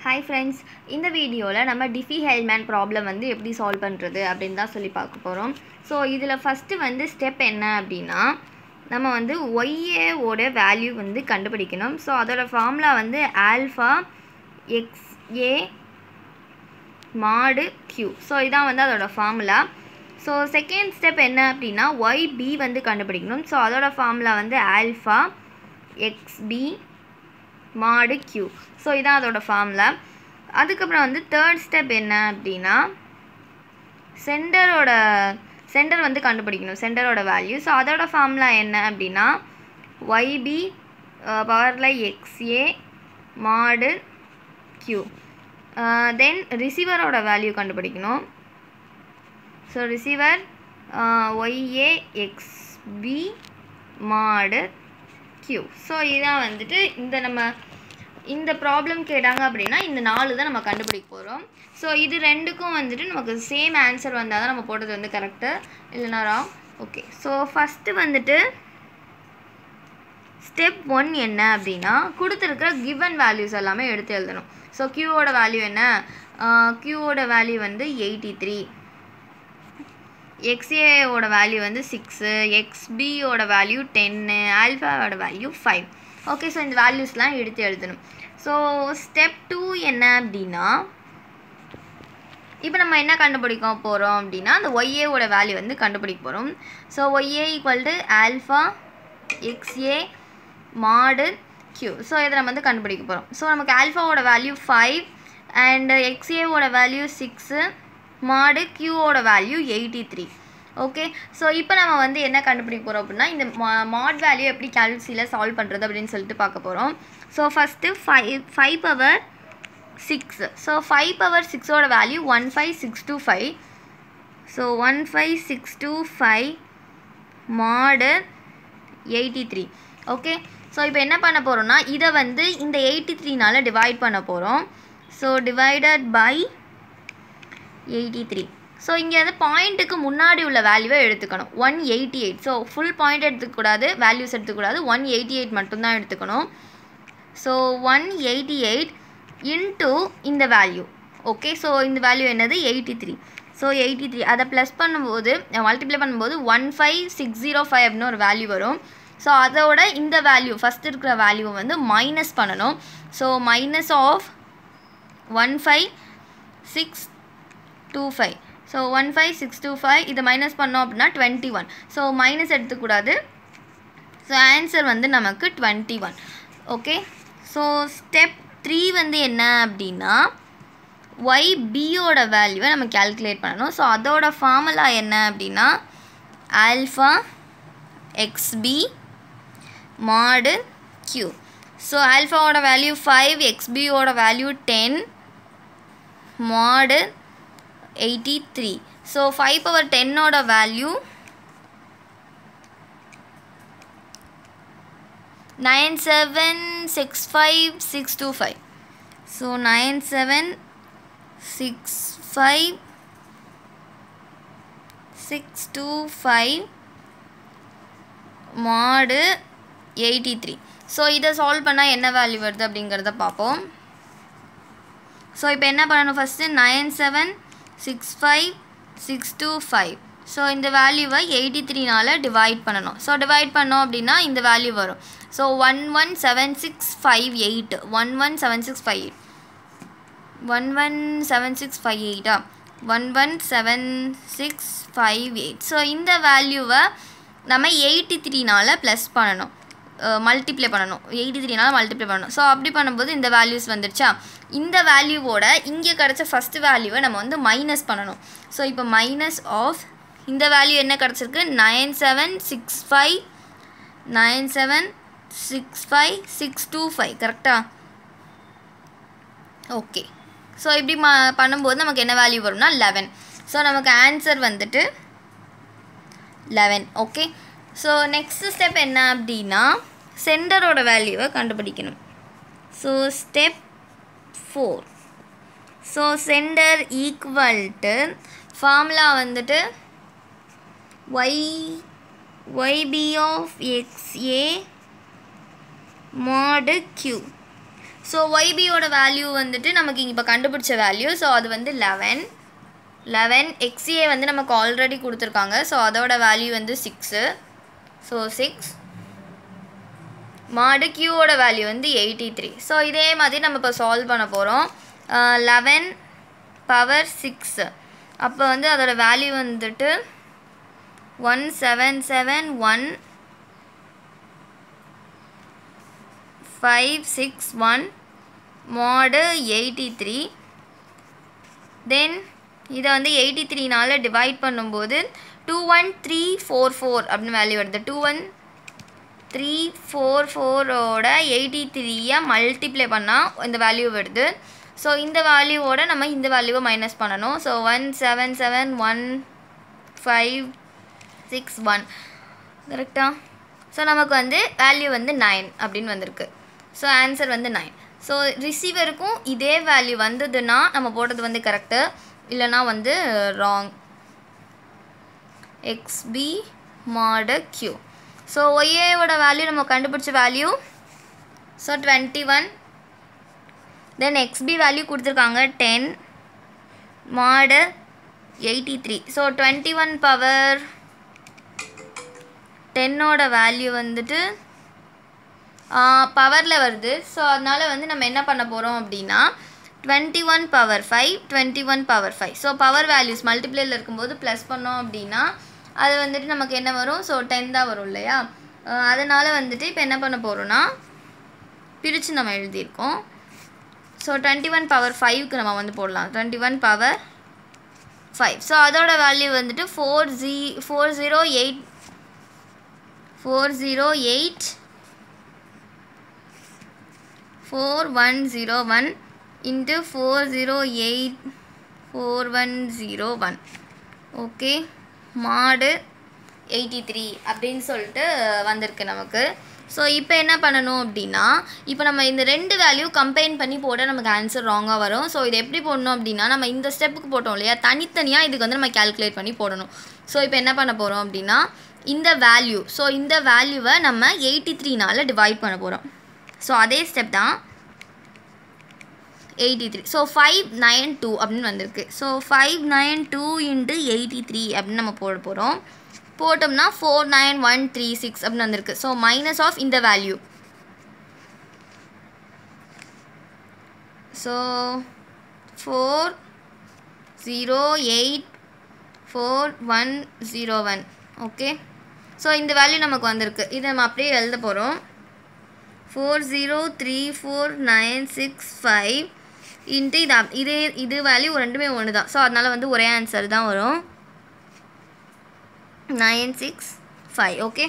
hi friends இந்த வீடியோவில் நம்ம டிஃபி ஹெல்மேன் ப்ராப்ளம் வந்து எப்படி சால்வ் பண்ணுறது அப்படின்னு தான் சொல்லி பார்க்க போகிறோம் ஸோ இதில் ஃபஸ்ட்டு வந்து ஸ்டெப் என்ன அப்படின்னா நம்ம வந்து ஒய்ஏவோட வேல்யூ வந்து கண்டுபிடிக்கணும் ஸோ அதோட ஃபார்முலா வந்து ஆல்ஃபா எக்ஸ் ஏ மாடு க்யூ ஸோ இதான் வந்து அதோட ஃபார்முலா ஸோ செகண்ட் ஸ்டெப் என்ன அப்படின்னா ஒய் பி வந்து கண்டுபிடிக்கணும் ஸோ அதோட ஃபார்முலா வந்து alpha X B mod Q so இதான் அதோட ஃபார்முலா அதுக்கப்புறம் வந்து தேர்ட் ஸ்டெப் என்ன அப்படின்னா சென்டரோட சென்டர் வந்து கண்டுபிடிக்கணும் சென்டரோட வேல்யூ ஸோ அதோட ஃபார்முலா என்ன அப்படின்னா ஒய்பி பவரில் எக்ஸ்ஏ மாடு க்யூ தென் ரிசீவரோட வேல்யூ கண்டுபிடிக்கணும் so receiver YA XB mod Q so இதான் வந்துட்டு இந்த நம்ம இந்த ப்ராப்ளம் கேட்டாங்க அப்படின்னா இந்த நாலு தான் நம்ம கண்டுபிடிக்க போகிறோம் ஸோ இது ரெண்டுக்கும் வந்துட்டு நமக்கு சேம் ஆன்சர் வந்தால் தான் நம்ம போட்டது வந்து கரெக்டு இல்லைனா ராங் ஓகே ஸோ ஃபஸ்ட்டு வந்துட்டு ஸ்டெப் ஒன் என்ன அப்படின்னா கொடுத்துருக்கிற கிவன் வேல்யூஸ் எல்லாமே எடுத்து எழுதணும் ஸோ க்யூவோட வேல்யூ என்ன க்யூவோட வேல்யூ வந்து எயிட்டி த்ரீ எக்ஸ்ஏவோட வேல்யூ வந்து சிக்ஸு எக்ஸ்பியோட வேல்யூ டென்னு ஆல்ஃபாவோட வேல்யூ ஃபைவ் ஓகே ஸோ இந்த வேல்யூஸ்லாம் எடுத்து எழுதணும் ஸோ ஸ்டெப் டூ என்ன அப்படின்னா இப்போ நம்ம என்ன கண்டுபிடிக்க போகிறோம் அப்படின்னா அந்த ஒய்ஏவோட வேல்யூ வந்து கண்டுபிடிக்க போகிறோம் so YA equal to alpha XA mod Q so இதை நம்ம வந்து கண்டுபிடிக்க போகிறோம் ஸோ நமக்கு ஆல்ஃபாவோட வேல்யூ ஃபைவ் அண்ட் எக்ஸ்ஏவோட வேல்யூ சிக்ஸு மாடு க்யூவோட value eighty three okay so இப்போ நம்ம வந்து என்ன கண்டுபிடிக்க போகிறோம் அப்படின்னா இந்த மா மாட் வேல்யூ எப்படி கேல்சியில் சால்வ் பண்ணுறது அப்படின்னு சொல்லிட்டு பார்க்க போகிறோம் so first five five power six so five power சிக்ஸோட value one five six two five so one five six two five mod eighty three okay so இப்போ என்ன பண்ண போகிறோம்னா இதை வந்து இந்த எயிட்டி த்ரீனால் டிவைட் பண்ண போகிறோம் so divided by eighty three so இங்கே வந்து பாயிண்ட்டுக்கு முன்னாடி உள்ள வேல்யூவை எடுத்துக்கணும் one eighty eight so full point எடுத்துக்கூடாது வேல்யூஸ் எடுத்துக்கூடாது ஒன் எயிட்டி எயிட் மட்டும்தான் எடுத்துக்கணும் so one eighty eight into இந்த வேல்யூ ஓகே ஸோ இந்த வேல்யூ என்னது eighty three so eighty three அதை ப்ளஸ் பண்ணும்போது மல்டிப்ளை பண்ணும்போது one five six zero five அப்படின்னு ஒரு வேல்யூ வரும் ஸோ அதோட இந்த வேல்யூ ஃபஸ்ட் இருக்கிற வேல்யூவை வந்து மைனஸ் பண்ணணும் so minus of one five six two five so one five six two five இதை மைனஸ் பண்ணோம் அப்படின்னா டுவெண்ட்டி ஒன் ஸோ மைனஸ் எடுத்துக்கூடாது ஸோ ஆன்சர் வந்து நமக்கு twenty one okay so step three வந்து என்ன அப்படின்னா ஒய் பியோட வேல்யூவை நம்ம கேல்குலேட் பண்ணணும் ஸோ அதோட ஃபார்முலா என்ன அப்படின்னா alpha XB mod Q so ஆல்ஃபாவோட வேல்யூ ஃபைவ் எக்ஸ்பியோட value ten mod eighty three so five power டென்னோட value nine seven six five six two five so nine seven six five six two five mod eighty three so இதை solve பண்ணால் என்ன value வருது அப்படிங்கிறத பார்ப்போம் so இப்போ என்ன பண்ணணும் first nine seven six five six two five so இந்த வேல்யூவை எயிட்டி த்ரீனால் டிவைட் பண்ணணும் ஸோ டிவைட் பண்ணோம் அப்படின்னா இந்த வேல்யூ வரும் so one one seven six five eight one one seven six five eight one one seven six five எயிட்டா one one seven six five eight so இந்த வேல்யூவை நம்ம எயிட்டி த்ரீனால் ப்ளஸ் பண்ணணும் மல்டிப்ளை பண்ணணும் எயிட்டி த்ரீனால் மல்டிப்ளை பண்ணணும் ஸோ அப்படி பண்ணும்போது இந்த வேல்யூஸ் வந்துடுச்சா இந்த வேல்யூவோட இங்கே கிடச்ச ஃபஸ்ட்டு வேல்யூவை நம்ம வந்து மைனஸ் பண்ணணும் ஸோ இப்போ மைனஸ் ஆஃப் இந்த வேல்யூ என்ன கிடச்சிருக்கு nine seven six five nine seven six five six two five கரெக்டாக ஓகே ஸோ இப்படி ம பண்ணும்போது நமக்கு என்ன வேல்யூ வரும்னா லெவன் ஸோ நமக்கு ஆன்சர் வந்துட்டு eleven okay so next step என்ன அப்படின்னா சென்டரோட வேல்யூவை கண்டுபிடிக்கணும் so step four so centre equal to formula வந்துட்டு Y YB of XA mod Q so ஒய்பியோட வேல்யூ வந்துட்டு நமக்கு இங்கே இப்போ கண்டுபிடிச்ச வேல்யூ ஸோ அது வந்து லெவன் லெவன் எக்ஸிஏ வந்து நமக்கு ஆல்ரெடி கொடுத்துருக்காங்க ஸோ அதோட வேல்யூ வந்து சிக்ஸு ஸோ சிக்ஸ் மாடு கியூவோட வேல்யூ வந்து எயிட்டி த்ரீ ஸோ இதே மாதிரி நம்ம இப்போ சால்வ் பண்ண போகிறோம் லெவன் பவர் சிக்ஸ் அப்போ வந்து அதோட வேல்யூ வந்துட்டு one seven seven one five six one mod eighty three then இதை வந்து எயிட்டி த்ரீனால் டிவைட் பண்ணும்போது two one three four four அப்படின்னு வேல்யூ வருது டூ ஒன் த்ரீ ஃபோர் ஃபோரோட எயிட்டி த்ரீயை மல்டிப்ளை பண்ணால் இந்த வேல்யூ வருது ஸோ இந்த வேல்யூவோட நம்ம இந்த வேல்யூவை மைனஸ் பண்ணணும் so one seven seven one five six one கரெக்டாக ஸோ நமக்கு வந்து வேல்யூ வந்து நைன் அப்படின்னு வந்திருக்கு ஸோ ஆன்சர் வந்து நைன் ஸோ ரிசீவருக்கும் இதே வேல்யூ வந்ததுன்னா நம்ம போட்டது வந்து கரெக்டு இல்லைனா வந்து wrong XB mod Q so ஒய்ஏவோட வேல்யூ நம்ம கண்டுபிடிச்ச value so twenty one then XB value கொடுத்துருக்காங்க ten mod eighty three so twenty one power டென்னோட வேல்யூ வந்துட்டு பவரில் வருது ஸோ அதனால் வந்து நம்ம என்ன பண்ண போகிறோம் அப்படின்னா twenty one power five twenty one power five so power values மல்டிப்ளேயில் இருக்கும்போது ப்ளஸ் பண்ணோம் அப்படின்னா அது வந்துட்டு நமக்கு என்ன வரும் ஸோ டென் தான் வரும் இல்லையா அதனால் வந்துட்டு இப்போ என்ன பண்ண போகிறோன்னா பிரித்து நம்ம எழுதியிருக்கோம் ஸோ டுவெண்ட்டி ஒன் பவர் ஃபைவ்க்கு நம்ம வந்து போடலாம் twenty one power five so அதோட வேல்யூ வந்துட்டு ஃபோர் ஜீ four zero eight four zero eight four one zero one into four zero eight four one zero one okay mod eighty three அப்படின்னு சொல்லிட்டு வந்திருக்கு நமக்கு ஸோ இப்போ என்ன பண்ணணும் அப்படின்னா இப்போ நம்ம இந்த ரெண்டு வேல்யூ கம்பைன் பண்ணி போட நமக்கு ஆன்சர் ராங்காக வரும் ஸோ இது எப்படி போடணும் அப்படின்னா நம்ம இந்த ஸ்டெப்புக்கு போட்டோம் இல்லையா தனித்தனியாக இதுக்கு வந்து நம்ம கேல்குலேட் பண்ணி போடணும் ஸோ இப்போ என்ன பண்ண போகிறோம் அப்படின்னா இந்த வேல்யூ ஸோ இந்த வேல்யூவை நம்ம எயிட்டி த்ரீனால் டிவைட் பண்ண போகிறோம் ஸோ அதே ஸ்டெப் தான் eighty three so five nine two அப்படின்னு வந்திருக்கு ஸோ five nine two into eighty three அப்படின்னு நம்ம போட போகிறோம் போட்டோம்னா four nine one three six அப்படின்னு வந்திருக்கு ஸோ மைனஸ் ஆஃப் இந்த value so four zero eight four one zero one okay so இந்த வேல்யூ நமக்கு வந்திருக்கு இதை நம்ம அப்படியே எழுத போகிறோம் four zero three four nine six five into இது அப்- இதே இது வேல்யூ ரெண்டுமே ஒன்று தான் ஸோ அதனால் வந்து ஒரே ஆன்சர் தான் வரும் nine six five okay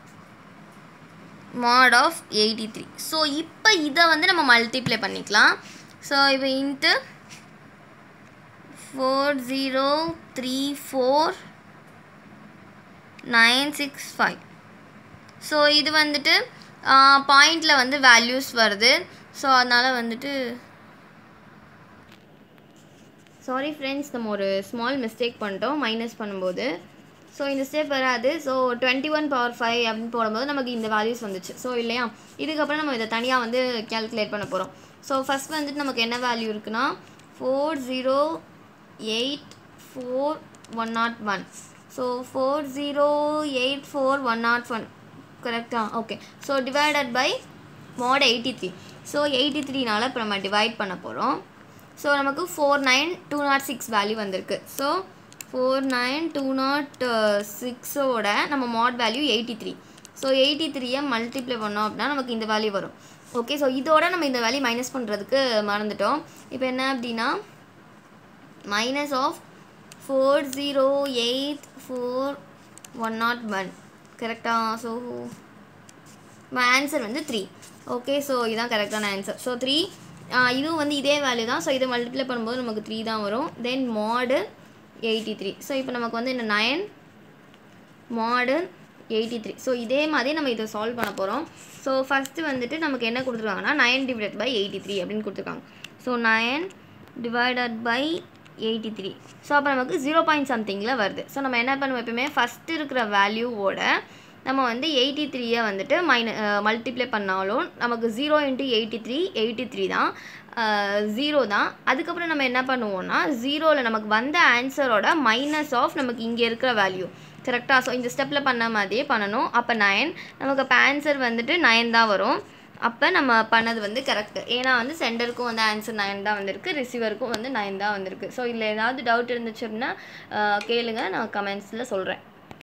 mod of eighty three so இப்போ இதை வந்து நம்ம மல்டிப்ளை பண்ணிக்கலாம் ஸோ இப்போ into four zero three four nine six five so இது வந்துட்டு பாயிண்டில் வந்து வேல்யூஸ் வருது ஸோ அதனால் வந்துட்டு சாரி ஃப்ரெண்ட்ஸ் நம்ம ஒரு ஸ்மால் மிஸ்டேக் பண்ணிட்டோம் மைனஸ் பண்ணும்போது ஸோ இந்த ஸ்டெப் வராது so twenty one power five அப்படின்னு போடும்போது நமக்கு இந்த வேல்யூஸ் வந்துச்சு ஸோ இல்லையா இதுக்கப்புறம் நம்ம இதை தனியாக வந்து கேல்குலேட் பண்ண போகிறோம் ஸோ ஃபஸ்ட் வந்துட்டு நமக்கு என்ன வேல்யூ இருக்குன்னா four zero eight four one not one so four zero eight four one not one கரெக்டா okay so divided by mod eighty three so eighty த்ரீனால் இப்போ நம்ம டிவைட் பண்ண போகிறோம் ஸோ நமக்கு ஃபோர் நைன் டூ நாட் சிக்ஸ் value வந்திருக்கு so four nine two not சிக்ஸோட நம்ம mod value eighty three so eighty த்ரீயை மல்டிப்ளை பண்ணோம் அப்படின்னா நமக்கு இந்த வேல்யூ வரும் ஓகே ஸோ இதோட நம்ம இந்த வேல்யூ மைனஸ் பண்ணுறதுக்கு மறந்துட்டோம் இப்போ என்ன அப்படின்னா minus of four zero eight four one not one கரெக்டாக ஸோ ஆன்சர் வந்து த்ரீ ஓகே ஸோ இதுதான் கரெக்டான ஆன்சர் ஸோ த்ரீ இதுவும் வந்து இதே வேல்யூ தான் ஸோ இதை மல்டிப்ளை பண்ணும்போது நமக்கு த்ரீ தான் வரும் தென் மாடு எயிட்டி த்ரீ ஸோ இப்போ நமக்கு வந்து இந்த நயன் மாடு எயிட்டி த்ரீ ஸோ இதே மாதிரி நம்ம இதை சால்வ் பண்ண போகிறோம் ஸோ ஃபஸ்ட்டு வந்துட்டு நமக்கு என்ன கொடுத்துருக்காங்கன்னா nine divide by eighty three அப்படின்னு கொடுத்துருக்காங்க so nine divided by eighty three so அப்போ நமக்கு ஜீரோ பாயிண்ட் சம்திங்கில் வருது ஸோ நம்ம என்ன பண்ணுவோம் எப்பயுமே ஃபஸ்ட்டு இருக்கிற வேல்யூவோட நம்ம வந்து எயிட்டி த்ரீயை வந்துட்டு மைன மல்டிப்ளை பண்ணாலும் நமக்கு zero into eighty three eighty three தான் ஜீரோ தான் அதுக்கப்புறம் நம்ம என்ன பண்ணுவோம்னா ஜீரோவில் நமக்கு வந்த ஆன்சரோட மைனஸ் ஆஃப் நமக்கு இங்கே இருக்கிற வேல்யூ கரெக்டாக ஸோ இந்த ஸ்டெப்பில் பண்ண மாதிரியே பண்ணணும் அப்போ நயன் நமக்கு இப்போ ஆன்சர் வந்துட்டு நயன் தான் வரும் அப்போ நம்ம பண்ணது வந்து கரெக்டு ஏன்னா வந்து சென்டருக்கும் வந்து ஆன்சர் நைன் தான் வந்திருக்கு ரிசீவருக்கும் வந்து நைன் தான் வந்திருக்கு ஸோ இதில் ஏதாவது டவுட் இருந்துச்சு அப்படின்னா கேளுங்க நான் கமெண்ட்ஸில் சொல்கிறேன்